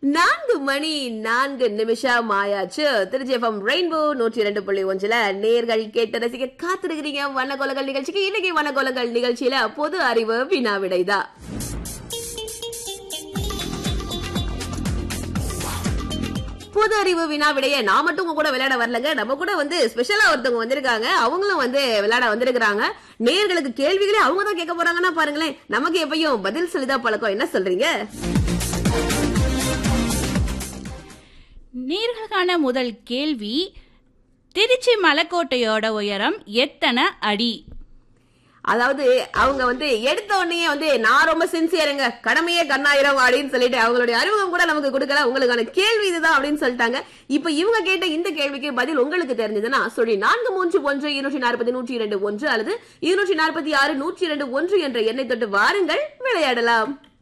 நான்கு மணி நான்கு நிமிஷம் ஆயாச்சு திருச்சி எஃப்எம் ரெயின்போ நூற்றி இரண்டு புள்ளி ஒன்றுல நேர்கள் கேட்டு ரசிக்க காத்திருக்கிறீங்க வண்ணகோலங்கள் நிகழ்ச்சிக்கு இன்னைக்கு வண்ணகோலங்கள் நிகழ்ச்சியில பொது அறிவு வினா விடைதான் பொது அறிவு வினா விடைய நான் மட்டும் உங்க கூட விளையாட வரலங்க நம்ம கூட வந்து ஸ்பெஷலா ஒருத்தவங்க வந்திருக்காங்க அவங்களும் வந்து விளையாட வந்திருக்காங்க நேர்களுக்கு கேள்விகளே அவங்க தான் கேட்க போறாங்கன்னா பாருங்களேன் நமக்கு எப்பயும் பதில் சொல்லிதான் பழக்கம் என்ன சொல்றீங்க நேர்களுக்கான முதல் கேள்வி திருச்சி மலைக்கோட்டையோட உயரம் எத்தனை அடி அதாவது அவங்க வந்து எடுத்த உடனே வந்து நான் ரொம்ப சின்சியருங்க கடமையே கண்ணாயிரம் அப்படின்னு சொல்லிட்டு அவங்களுடைய அறிமுகம் கூட நமக்கு கொடுக்கல உங்களுக்கான கேள்வி இதுதான் அப்படின்னு சொல்லிட்டாங்க இப்ப இவங்க கேட்ட இந்த கேள்விக்கு பதில் உங்களுக்கு தெரிஞ்சதுன்னா சொல்லி நான்கு மூன்று ஒன்று இருநூற்றி நாற்பது நூற்றி இரண்டு ஒன்று அல்லது இருநூற்றி நாற்பத்தி ஆறு நூற்றி இரண்டு ஒன்று என்ற எண்ணை தொட்டு வாருங்கள் விளையாடலாம்